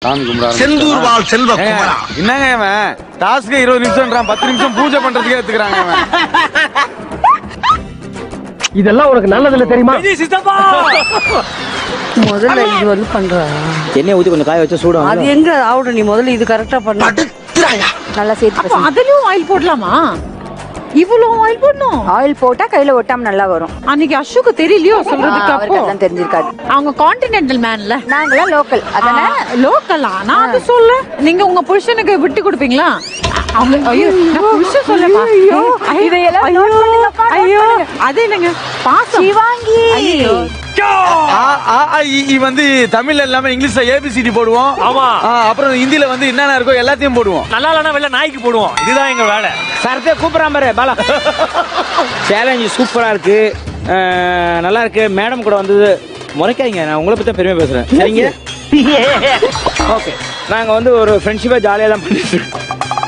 சாமி கும்பிட ஆரம்பிச்சிட்டானா? செந்தூர் வாழ் செல்வ ஏங்க, குமரா என்னங்க இவன் டாஸ்க்கு இருபது நிமிஷம்ன்றான் பத்து நிமிஷம் பூஜை பண்றதுக்கே எடுத்துக்கிறாங்க இவன் இதெல்லாம் உனக்கு நல்லதில்ல தெரியுமா முதல்ல இது வந்து பண்றா எண்ணெய் ஊத்தி கொஞ்சம் காய வச்சு சூடும் அது எங்க ஆகட்டும் நீ முதல்ல இது கரெக்டா பண்ண படுத்துறாயா நல்லா சேர்த்து அப்ப அதுலயும் ஆயில் போடலாமா இவ்வளவு ஆயில் போடணும் ஆயில் போட்டா கையில ஒட்டாம நல்லா வரும் அன்னைக்கு அஷுக்கு தெரியலையோ சொல்றதுக்கு அவருக்கு அப்போ அதெல்லாம் தெரிஞ்சிருக்காது அவங்க கான்டினென்டல் மேன்ல நாங்களாம் லோக்கல் அதானே லோக்கலா நான் அது சொல்ல நீங்க உங்க புருஷனுக்கு விட்டு கொடுப்பீங்களா அவங்க ஐயோ நான் புருஷன் சொல்லப்பா ஐயோ, ஐயோ, இதையெல்லாம் ஐயோ note பண்ணுங்கப்பா, note ஐயோ பண்ணுங்க. அது இல்லைங்க பாசம் சிவாங்கி ஐயோ ஆ, ஆ, ஆ, இ- இ வந்து தமிழ்ல இல்லாம இங்கிலீஷ்ல ஏபிசிடி போடுவோம் ஆமா. ஆ, அப்புறம் ஹிந்தில வந்து என்னென்ன இருக்கோ எல்லாத்தையும் போடுவோம் நல்லா இல்லைன்னா வெளில நாய்க்கு போடுவோம் இதுதான் எங்க வேலை சரத்தே கூப்பிடுறான் பாரு பாலா சேலஞ்சு சூப்பரா இருக்கு அஹ், நல்லா இருக்கு மேடம் கூட வந்தது முறைக்காதீங்க நான் உங்களை பத்தி தான் பெருமையா பேசுறேன் சரிங்க ஓகே நாங்க வந்து ஒரு ஃப்ரெண்ட்ஷிப்பா ஜாலியா தான் பண்ணிட்டு இருக்கோம்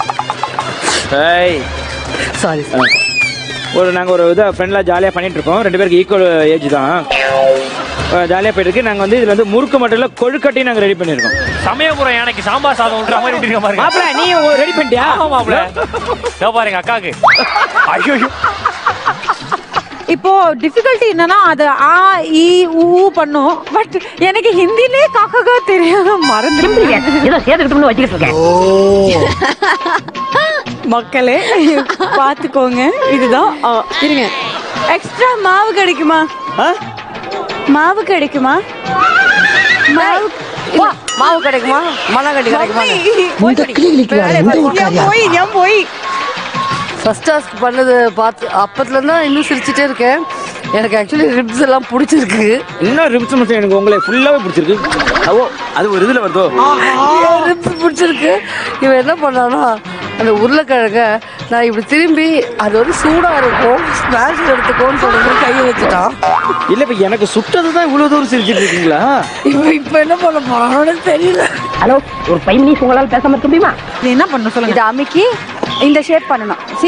ஏய், சாரி ஒரு நாங்க ஒரு இதை ஃப்ரெண்ட்லாம் ஜாலியா பண்ணிட்டு இருக்கோம் ரெண்டு பேருக்கு ஈக்குவல் ஏஜ் தான் ஜாலியா போயிட்டு இருக்கு நாங்க வந்து இதுல வந்து முறுக்கு மட்டும் இல்ல கொழுக்கட்டையும் நாங்க ரெடி பண்ணிருக்கோம் சமயபுரம் யானைக்கு சாம்பார் சாதம் விட்டுற மாதிரி விட்டுருக்க பாருங்க மாப்பிள நீ ரெடி பண்ணிட்டியா ஆமா மாப்பிள இதோ பாருங்க அக்காக்கு ஐயோ இப்போ டிஃபிகல்ட்டி என்னன்னா அது ஆ இ ஊ பண்ணும் பட் எனக்கு ஹிந்திலே காக்கா தெரியாத மறந்துருக்கீங்க ஏதோ சேர்த்துக்கிட்டோம்னு வச்சுக்கிட்டு இருக்கேன் மக்களே பாத்துக்கோங்க இதுதான் ஆ, இருங்க எக்ஸ்ட்ரா மாவு கிடைக்குமா மாவு கிடைக்குமா மாவு இல்ல, மாவு கிடைக்குமா மல்லாக்கட்டி கிடைக்குமா இந்த கிளி கிளிக்கிறாரு, இந்த ஊர்க்காரியா? போய் ஏன் போய் ஃபர்ஸ்ட் டாஸ்க் பண்ணது பார்த்து அப்பத்துல இருந்தா இன்னும் சிரிச்சிட்டே இருக்கேன் எனக்கு ஆக்சுவலி ரிப்ஸ் எல்லாம் பிடிச்சிருக்கு இன்னும் ரிப்ஸ் மட்டும் எனக்கு உங்களை ஃபுல்லாவே பிடிச்சிருக்கு ஓ அது ஒரு இதுல வருதோ ரிப்ஸ் பிடிச்சிருக்கு இவன் என்ன பண்ணானா அந்த உருளைக்கிழங்க நான் இப்படி திரும்பி அது வந்து சூடா இருக்கும் ஸ்மாஷ் எடுத்துக்கோன்னு சொல்லிட்டு கையை வச்சுட்டான் இல்ல இப்ப எனக்கு சுட்டது தான் இவ்வளவு தூரம் சிரிச்சிட்டு இருக்கீங்களா இவன் இப்ப என்ன பண்ண போறான்னு தெரியல ஹலோ ஒரு ஃபைவ் மினிட்ஸ் உங்களால பேசாம இருக்க முடியுமா இது என்ன பண்ண சொல்லுங்க இதை அமுக்கி இந்த ஷேப் பண்ணணும் சி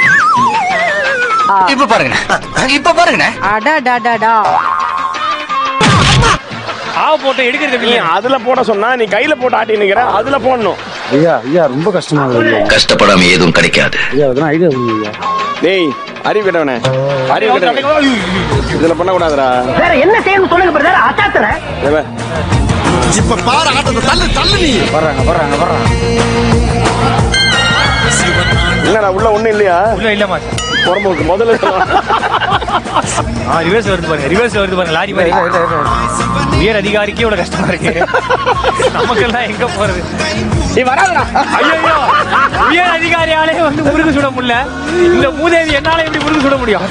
இப்ப பாருங்க இப்ப பாருங்க அடா டா டா டா ஆவ போட்டு எடுக்கிறது நீ அதுல போட சொன்னா நீ கையில போட்டு ஆட்டி நிக்கிற அதுல போடணும் ஐயா ஐயா ரொம்ப கஷ்டமா இருக்கு கஷ்டப்படாம எதுவும் கிடைக்காது ஐயா அதெல்லாம் ஐடியா ஐயா டேய் அறிவு கேட்டவனே அறிவு கேட்டவனே இதுல பண்ண கூடாதுடா வேற என்ன செய்யணும் சொல்லுங்க பிரதர் அசாத்தன இப்ப பாரு ஆட்டத்தை தள்ளு தள்ளு நீ வர்றாங்க வர்றாங்க வர்றாங்க என்னடா உள்ள ஒண்ணும் இல்லையா உள்ள இல்ல மாஸ் புறம்போக்கு முதல்ல ஆ ரிவர்ஸ் வருது பாருங்க ரிவர்ஸ் வருது பாருங்க லாரி மாதிரி உயர் அதிகாரிக்கே இவ்வளவு கஷ்டமா இருக்கு நமக்கெல்லாம் எங்க போறது நீ வராதடா ஐயோ உயர் அதிகாரியாலே வந்து முருகு சுட முடியல இந்த மூதேவி என்னால எப்படி முருகு சுட முடியும்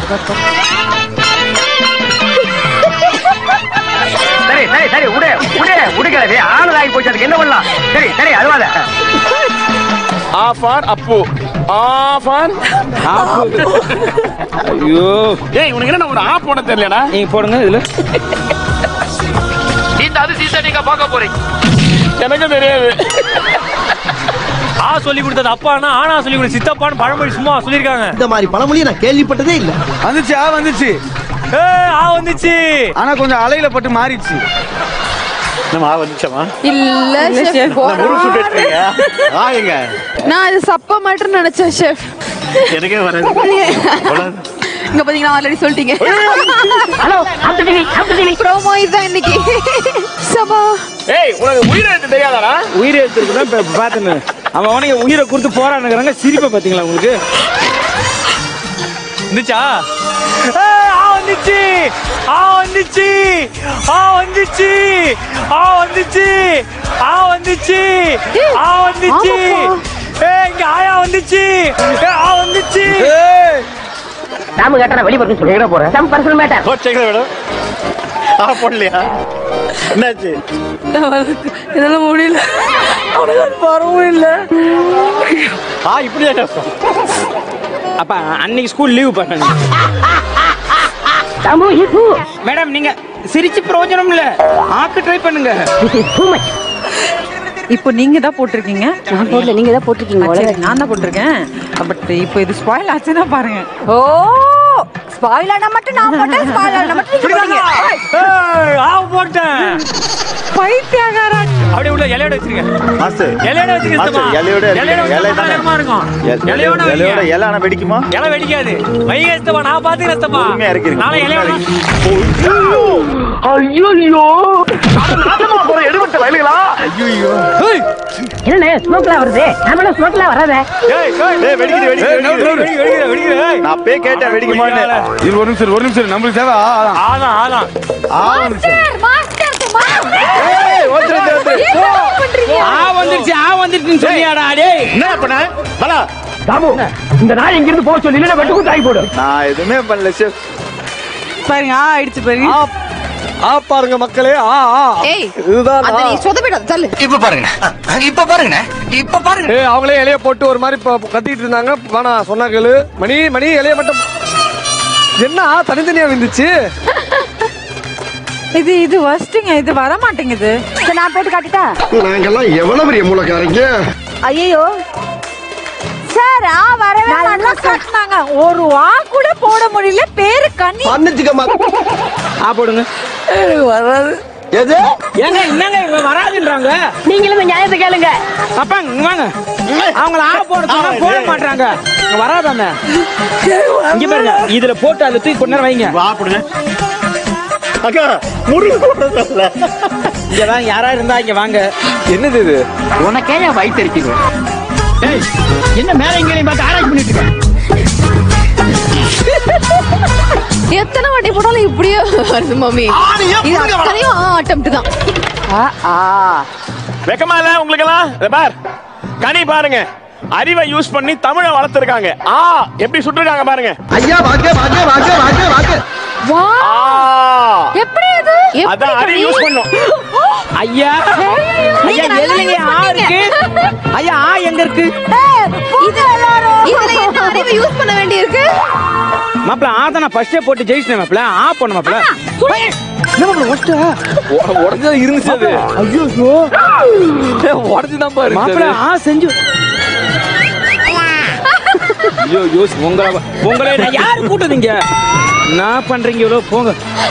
சரி சரி சரி உடு உடு உடுக்கிறது ஆனதாகி போச்சு அதுக்கு என்ன பண்ணலாம் சரி சரி அழுவாத ஆஃப் ஆன் அப்பு ஆஃப் ஆன் ஐயோ ஏய் உனக்கு என்ன ஒரு ஆப் போட தெரியலடா நீங்க போடுங்க இதுல இந்த அதிசயத்தை நீங்க பார்க்க போறீங்க எனக்கு தெரியாது ஆ சொல்லி கொடுத்தது அப்பானா ஆனா சொல்லி கொடுத்தது சித்தப்பான்னு பழமொழி சும்மா சொல்லியிருக்காங்க இந்த மாதிரி பழமொழியை நான் கேள்விப்பட்டதே இல்ல வந்துச்சு ஆ வந்துச்சு ஏய், ஆ வந்துச்சு ஆனா கொஞ்சம் அலையில பட்டு மாறிடுச்சு நம்ம ஆ வந்துச்சமா இல்ல chef, போடா. ஆ எங்க நான் இது சப்ப மாட்டேன்னு நினைச்சேன் ஷெஃப் எனக்கே வராது இங்க பாத்தீங்கன்னா ஆல்ரெடி சொல்லிட்டீங்க ஹலோ அந்த டிவி அந்த டிவி ப்ரோமோ இதுதான் இன்னைக்கு சபா ஏய் உனக்கு உயிரெழுத்து தெரியாதாடா உயிரை எடுத்துருக்கு தான் இப்ப பார்த்தேன் அவன் அவனுக்கு உயிரை கொடுத்து போராடுங்கிறாங்க சிரிப்பை பாத்தீங்களா உங்களுக்கு வந்துச்சா ஏய், ஆ வந்துச்சு ஆ வந்துச்சு ஆ வந்துச்சு ஆ வந்துச்சு ஆ வந்துச்சு ஆ வந்துச்சு ஏய் இங்க ஆயா வந்துச்சு ஏய், ஆ வந்துச்சு நாம கேட்டா வெளிய போறது சொல்லி போறேன் சம் பர்சனல் மேட்டர் கோச்சைகளை விட ஆ போடலையா என்னாச்சு இதெல்லாம் முடியல அவனுக்கு அது வரவும் இல்லை ஆ இப்படியா அப்ப அன்னைக்கு ஸ்கூல் லீவ் பண்ண தம்பு இது மேடம் நீங்க சிரிச்சு பிரயோஜனம் இல்ல ஆக்கு ட்ரை பண்ணுங்க டூ மச் இப்போ நீங்க தான் போட்டிருக்கீங்க நான் போடல நீங்க தான் ஆ, போட்டிருக்கீங்க சரி, உலக நான் தான் போட்டிருக்கேன் பட் இப்போ இது ஸ்பாயில் ஆச்சுன்னா பாருங்க ஓ ஸ்பாயில் ஆனா மட்டும் நான் போட்டேன் ஸ்பாயில் ஆனா மட்டும் நீங்க போட்டீங்க ஏய், ஆ போட்டேன் பைத்தியகாரன் அப்படி உள்ள சிஸ்டர் இலையோட வச்சிருங்க மாஸ்டர் இலையோட வச்சிருங்க மாஸ்டர், சிஸ்டமா. இலையோட இலையோட இருக்கு. இலை வச்சா தானே. வேகமா இருக்கும் எ- இலையோட இலையோட வைங்க. இலை ஆனா வெடிக்குமா இலை வெடிக்காது வைங்க சிஸ்டமா நான் பாத்துக்கிறேன் சிஸ்டமா பொறுமையா இருக்கிறீங்க. நாளை இலையோட ஐயோ நாசமா போற எடுபட்ட வயலுகளா என்ன ஸ்மோக்லாம் வருது நம்மள ஸ்மோக்லாம் வராதே ஏய், வெடிக்குது, வெடிக்குது, ஏய், நவுரு, நவுரு. வெடிக்குது. வெடிக்கிற வெடிக்கிற ஏய். நான் அப்பயே கேட்டேன் வெடிக்குமான்னு இது ஒரு நிமிஷம் இரு, ஒரு நிமிஷம் இரு. நம்மளுக்கு தேவை ஆ, ஆ, ஆ. ஆதான் ஆதான் ஆ, ஒரு நிமிஷம். மாஸ்டர் மாஸ்டர் ஏய், ஒருத்தர், ஒருத்தர், ஒருத்தர். ஆ வந்துருச்சு ஆ வந்துருச்சுன்னு சொல்லியாடா டேய் என்ன பண்ண பலா தாமு இந்த நாய் இங்க இருந்து போக சொல்லி இல்லைன்னா வெட்டு குத்தாகி போடு நான் எதுவுமே பண்ணல செஃப் பாருங்க ஆ ஆயிடுச்சு பாருங்க ஆ பாருங்க மக்களே ஆ ஆ ஏய் இதுதான் அத நீ சொதப்பிடாத தள்ளு இப்ப பாருங்க இப்ப பாருங்க இப்ப பாருங்க ஏய் அவங்களே இலைய போட்டு ஒரு மாதிரி ப- கத்திட்டு இருந்தாங்க வேணா சொன்னா கேளு மணி மணி இலைய மட்டும் என்ன தனித்தனியா விந்துச்சு இது இது வஸ்ட்டுங்க இது வர மாட்டேங்குது சரி, நான் போட்டு காட்டிட்டா நாங்கெல்லாம் எவ்வளவு பெரிய மூலக்காரங்க ஐயோ சார் ஆ வரவே நல்லா மாட்டேன் சார். கட்டினாங்க ஒரு வா கூட போட முடியல பேரு கண்ணி ஆ போடுங்க எனக்கு வராது எது ஏங்க என்னங்க இவங்க வராதுன்றாங்க நீங்களும் நியாயத்தை கேளுங்க அப்பா இங்க வாங்க அவங்கள ஆ போட சொன்னா போட மாட்டாங்க இங்க வராதாங்க இங்க பாருங்க இதுல போட்டு அதை தூக்கி கொஞ்ச நேரம் வைங்க வா போடுங்க அக்கா முருகு போடுறதில்ல இங்க வாங்க யாரா இருந்தா இங்க வாங்க என்னது இது உனக்கே என் வயிற்று இருக்குது என்ன மேல இங்கே பார்த்து ஆராய்ச்சி பண்ணிட்டு இருக்க எத்தனை வாட்டி போட்டாலும் இப்படியே வருது மம்மி இது அத்தனையும் அட்டம் தான் ஆ ஆ வெக்கமா இல்ல உங்களுக்கு எல்லாம் பார் கனி பாருங்க அறிவை யூஸ் பண்ணி தமிழை வளர்த்திருக்காங்க ஆ எப்படி சுட்டுருக்காங்க பாருங்க ஐயா வாங்க வாங்க வாங்க வாங்க வாங்க வா ஆ எப்படி இது அதான் அறிவு யூஸ் பண்ணும் ஐயா ஐயா எதுலங்க ஆ இருக்கு ஐயா ஆ எங்க இருக்கு இது இதுல என்ன அறிவு யூஸ் பண்ண வேண்டியிருக்கு மாப்பிள ஆ தான் நான் ஃபர்ஸ்டே போட்டு ஜெயிச்சிட்டேன் மாப்பிள ஆ பண்ண மாப்பிள உடஞ்சா இருந்துச்சு அது ஐயோ உடஞ்சுதான் பாரு மாப்பிள ஆ செஞ்சு ஐயோ யோசி உங்களை உங்களை நான் யார் கூட்டதுங்க நான் பண்றீங்களோ போங்க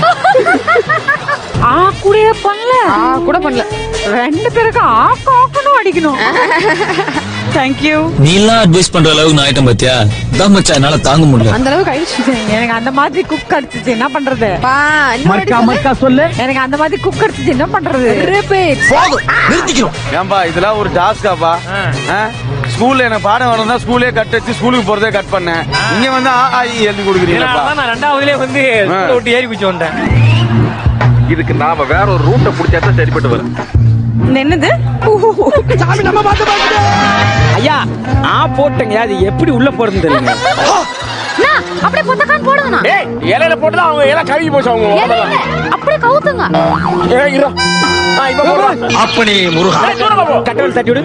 ஆ கூட பண்ணல ஆ கூட பண்ணல ரெண்டு பேருக்கு ஆ காக்கணும் அடிக்கணும் தேங்க்யூ நீ எல்லாம் அட்வைஸ் பண்ற அளவுக்கு நான் ஆயிட்டேன் பாத்தியா தான் மச்சான் என்னால தாங்க முடியல அந்த அளவுக்கு ஆயிடுச்சு எனக்கு அந்த மாதிரி குக் அடிச்சிச்சு என்ன பண்றது பா மர்க்கா மர்க்கா சொல்லு எனக்கு அந்த மாதிரி குக் அடிச்சிச்சு என்ன பண்றது ரிப்பீட் போதும் நிறுத்திக்கிறோம் ஏன்பா இதெல்லாம் ஒரு டாஸ்காப்பா ஸ்கூல்ல எனக்கு பாடம் வரணும் ஸ்கூலே கட் வச்சு ஸ்கூலுக்கு போறதே கட் பண்ணேன் இங்க வந்து ஆ ஆ, இ எழுதி கொடுக்குறீங்களா இதனால நான் ரெண்டாவதுலயே வந்து ஸ்கூலை விட்டு ஏறி குச்சி வந்தேன் இதுக்கு நாம வேற ஒரு ரூட்டை பிடிச்சா சரிப்பட்டு வரும் என்னது ஐயா ஆ போட்டங்க அது எப்படி உள்ள போறதுன்னு தெரியுங்க அப்படியே பொத்தக்கான் போடுங்கண்ணா ஏய் இலையில போட்டுதான் அவங்க இலை கழுவி போச்சு அவங்க உடம்பெல்லாம். அப்படியே கவுத்துங்க ஏய் இரு ஆ இப்ப போடுறோம் அப்பனே முருகா ஏய், தூரமா போ கட்டவல் தட்டி விடு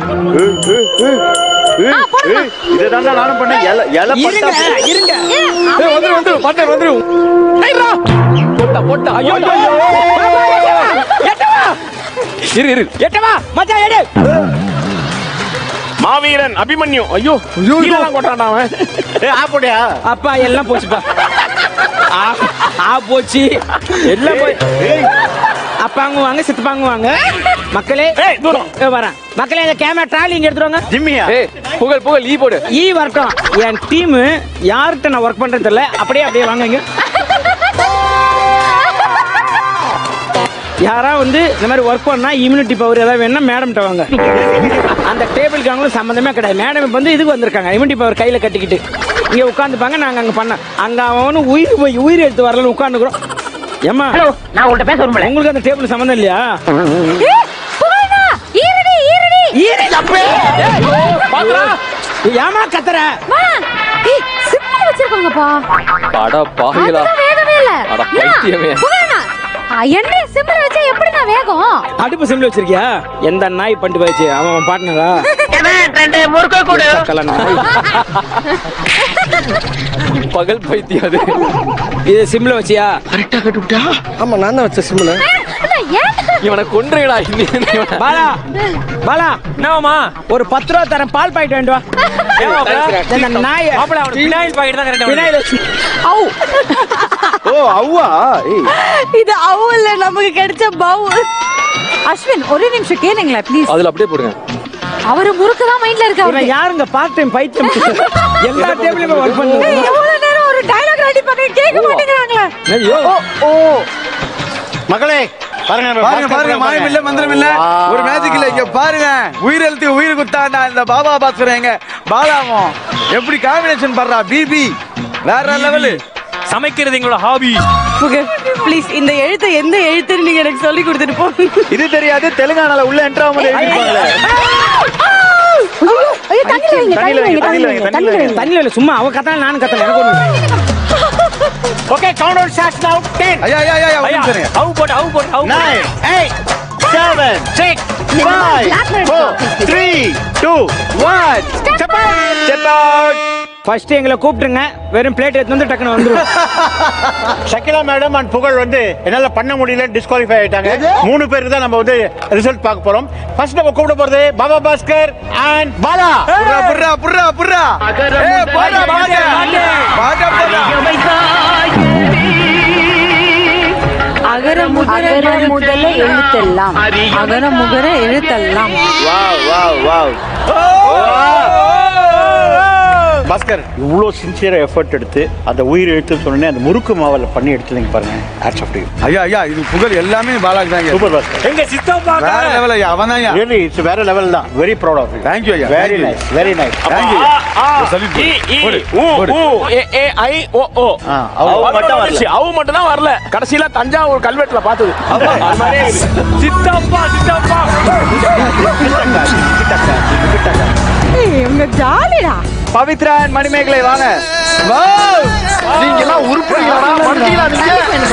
இதுதான் நானும் பண்ணேன் இலை இலை இருங்க பட்டா இருங்க ஏய், வந்துரு வந்துரு பட்டர் வந்துரு போட்டா போட்டா ஐயோ ஐயோ, ஐயோ. இரு இரு எட்டவா மச்சான் எடு மாவீரன் அபிமன்யு ஐயோ ஐயோ. கீழலாம் கொட்டான்டா அவன் ஏய் ஆ போடியா அப்பா எல்லாம் போச்சுப்பா ஆ ஆ போச்சு எல்லாம் போய் அப்பாங்க வாங்க சித்தப்பாங்க வாங்க மக்களே ஏய் தூரம் ஏ, வரேன் மக்களே இந்த கேமரா ட்ராலி இங்க எடுத்துட்டு வாங்க ஜிம்மியா ஏய் புகழ் புகழ் ஈ போடு ஈ வரட்டும் என் டீம் யார்கிட்ட நான் ஒர்க் பண்றேன்னு தெரியல அப்படியே அப்படியே வாங்க இங்க யாரா வந்து இந்த மாதிரி ஒர்க் பண்ணா இம்யூனிட்டி பவர் ஏதாவது வேணும்னா மேடம்கிட்ட வாங்க அந்த டேபிளுக்கு அவங்களும் சம்மந்தமே கிடையாது மேடம் இப்போ வந்து இதுக்கு வந்திருக்காங்க இம்யூனிட்டி பவர் கையில கட்டிக்கிட்டு இங்க உட்காந்துப்பாங்க நாங்க அங்க பண்ண அங்க அவனும் உயிர் போய் உயிர் எடுத்து வரலன்னு உட்காந்துக்கிறோம் ஏமா ஹலோ நான் உங்கள்ட்ட பேச விரும்பல உங்களுக்கு அந்த டேபிள் சம்மந்தம் இல்லையா புகழ்னா ஈரடி ஈரடி ஏமா கத்துற மா ஏய் சிம்பிள் வச்சிருக்காங்கப்பா அட பாவிகளா அதுதான் வேகவே இல்ல அட பைத்தியமே. புகழ்னா எண்ணெய் சிம்பிள் வச்சா எப்படி நான் வேகம் அடுப்பு சிம்ல வச்சிருக்கியா எந்த நாய் பண்ணிட்டு போயிடுச்சு அவன் அவன் பாட்னரா ரெண்டு முறுக்கு கொடு சக்கல நாய் பகல் பைத்தியம் அது இது சிம்ல வச்சியா ஆமா நான் தான் வச்ச சிம்ல அண்ணா, ஏன் இவனை கொன்றுடா இவனை பாலா பாலா என்னவாமா ஒரு பத்து ரூபா தரேன் பால் பாக்கெட் வேண்டு வா இந்த நாய் மாப்பிள அவனுக்கு பினாயில் பாக்கெட் தான் கரெக்டா பினாயில் வச்சு அவு ஓ அவ்வா ஏய் இது அவு இல்ல நமக்கு கிடைச்ச பவு அஸ்வின் ஒரு நிமிஷம் கேளுங்களேன் ப்ளீஸ் அதுல அப்படியே போடுங்க அவரு முறுக்கு தான் மைண்ட்ல இருக்கு இவன் அவருக்கு யாருங்க பார்ட் டைம் பைத்தியம் எல்லா டேபிளுமே ஒர்க் பண்ணுங்க எவ்வளவு நேரம் ஒரு டயலாக் ரெடி பண்ணி கேட்க மாட்டேங்கிறாங்களே ஐயோ ஓ மகளே பாருங்க நம்ம பாருங்க பாருங்க பாஸ்கர் மாயம் இல்ல மந்திரம் இல்ல ஒரு மேஜிக் இல்ல இங்க பாருங்க உயிர் எழுத்து உயிர் குத்தாண்டா இந்த பாபா பாஸ்கர் எங்க பாலாவும் எப்படி காம்பினேஷன் பண்றா பிபி வேற லெவலு சமைக்கிறது எங்களோட ஹாபி ப்ளீஸ் இந்த எழுத்தை எந்த எழுத்துன்னு நீங்க எனக்கு சொல்லி கொடுத்துட்டு போங்க இது தெரியாது தெலுங்கானால உள்ள என்ட்ரு ஆகும்போது எழுதிருப்பாங்களே ஐயோ தண்ணில வைங்க தண்ணியில வைங்க, தண்ணியில வைங்க, தண்ணியில வைங்க. தண்ணியில் இல்லை சும்மா அவ கத்தனா நானும் கத்தன எனக்கு ஒண்ணு ஓகே கவுண்ட் டவுன் ஸ்டார்ட்ஸ் நவ 10 ஐயா ஐயா ஐயா ஒரு ஐயா நிமிஷம் இருங்க. அவு போட்டு அவு போட்டு அவு 9 8 7 6 5 4 3 2 1 step out step out first எங்களை கூப்பிட்டுருங்க வெறும் பிளேட் எடுத்து வந்து டக்குன்னு வந்துரும் ஷக்கிலா மேடம் அண்ட் புகழ் வந்து என்னால பண்ண முடியல டிஸ்குவாலிஃபை ஆயிட்டாங்க மூணு பேருக்கு தான் நம்ம வந்து ரிசல்ட் பார்க்க போறோம் ஃபர்ஸ்ட் நம்ம கூப்பிட போறது பாபா பாஸ்கர் அண்ட் பாலா புர்ரா புர்ரா புர்ரா புர்ரா ஏய் பாடா பாடா பாடா பாடா அகர முதல முதல்ல எழுத்தெல்லாம் அகர முகர எழுத்தெல்லாம் வாவ் வாவ் வாவ் பாஸ்கர் இவ்வளோ சின்சியரா எஃபர்ட் எடுத்து அந்த உயிர் எழுத்து சொன்னே அந்த முறுக்கு மாவுல பண்ணி எடுத்துலீங்க பாருங்க ஹேட்ஸ் ஆஃப் யூ ஐயா ஐயா இது புகழ் எல்லாமே பாலாக்கு தாங்க சூப்பர் பாஸ்கர் எங்க சித்தப்பா வேற லெவல் ஐயா அவன் தான் ஐயா ரியலி இட்ஸ் வேற லெவல் தான் very proud of you Thank you, ஐயா. Very Thank you. Nice very nice Thank you. ஆ, ஆ, salute இ, போடு. இ, போடு, ஊ, போடு. ஊ, ஏ, ஏ, ஐ, ஓ, ஓ. ஆ, அவு அவு மட்டும் வரல. வந்துச்சு. அவு மட்டும் தான் வரல கடைசியில தஞ்சாவூர் கல்வெட்டுல பார்த்தது அது மாதிரியே இருக்குது. சித்தப்பா சித்தப்பா ஏய், உங்க ஜாலிடா பவித்ரா அண்ட் மணிமேகலை வாங்க வாவ் நீங்க எல்லாம் உருப்படிங்களா மறந்தீங்களா நீங்க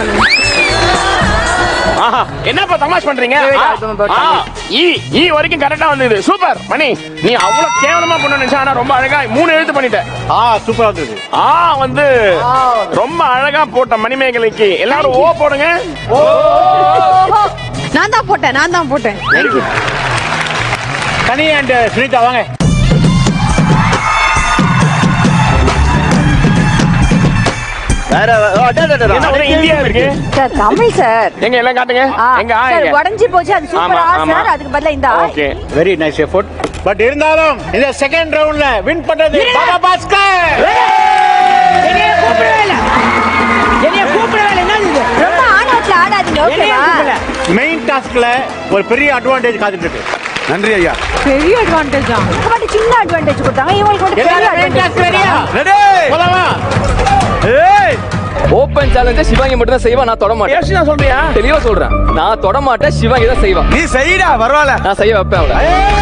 ஆஹா, என்னப்பா தமாஷ் பண்றீங்க ஆ, ஆ, ஈ ஈ வரைக்கும் கரெக்டா வந்தது சூப்பர் மணி நீ அவ்வளவு கேவலமா பண்ண நினைச்சா ஆனா ரொம்ப அழகா மூணு எழுத்து பண்ணிட்ட ஆ சூப்பரா இருந்தது ஆ வந்து ரொம்ப அழகா போட்ட மணிமேகலைக்கு எல்லாரும் ஓ போடுங்க நான் தான் போட்டேன் நான் தான் போட்டேன் very good Kani and Sunitha வாங்க வேற என்ன ஒரே இந்தியா இருக்கு சார் தமிழ் சார் எங்க எல்லாம் காட்டுங்க எங்க ஆ சார் எங்க உடஞ்சி போச்சு அது சூப்பரா ஆமா, ஆமா. சார் அதுக்கு பதிலா இந்த ஆ. Okay very nice effort but இருந்தாலும் இந்த செகண்ட் ரவுண்ட்ல வின் பண்ணது பாபா பாஸ்கர் என்னைய கூப்பிடவே இல்லை என்னைய கூப்பிடவே இல்லை என்ன இது ரொம்ப ஆணவத்துல ஆடாதீங்க என்னைய ஓகேவா கூப்பிடல மெயின் டாஸ்க்ல ஒரு பெரிய அட்வான்டேஜ் காத்துட்டு இருக்கு நன்றி ஐயா பெரிய அட்வான்டேஜா உங்களுக்கு மட்டும் சின்ன அட்வான்டேஜ் கொடுத்தாங்க இவங்களுக்கு மட்டும் பெரிய எல்லாரும் main task ready-யா? அட்வான்டேஜ் ரெடி போலாமா ஏய் ஓப்பன் சேலஞ்ச சிவாங்கி மட்டும் தான் செய்வா நான் தொட மாட்டேன் யோசிச்சு சொல்றியா தெளிவா சொல்றேன் நான் தொட மாட்டேன் சிவாங்கி தான் செய்வா நீ செய்டா பரவாயில்ல நான் செய்ய வைப்பேன் அவளை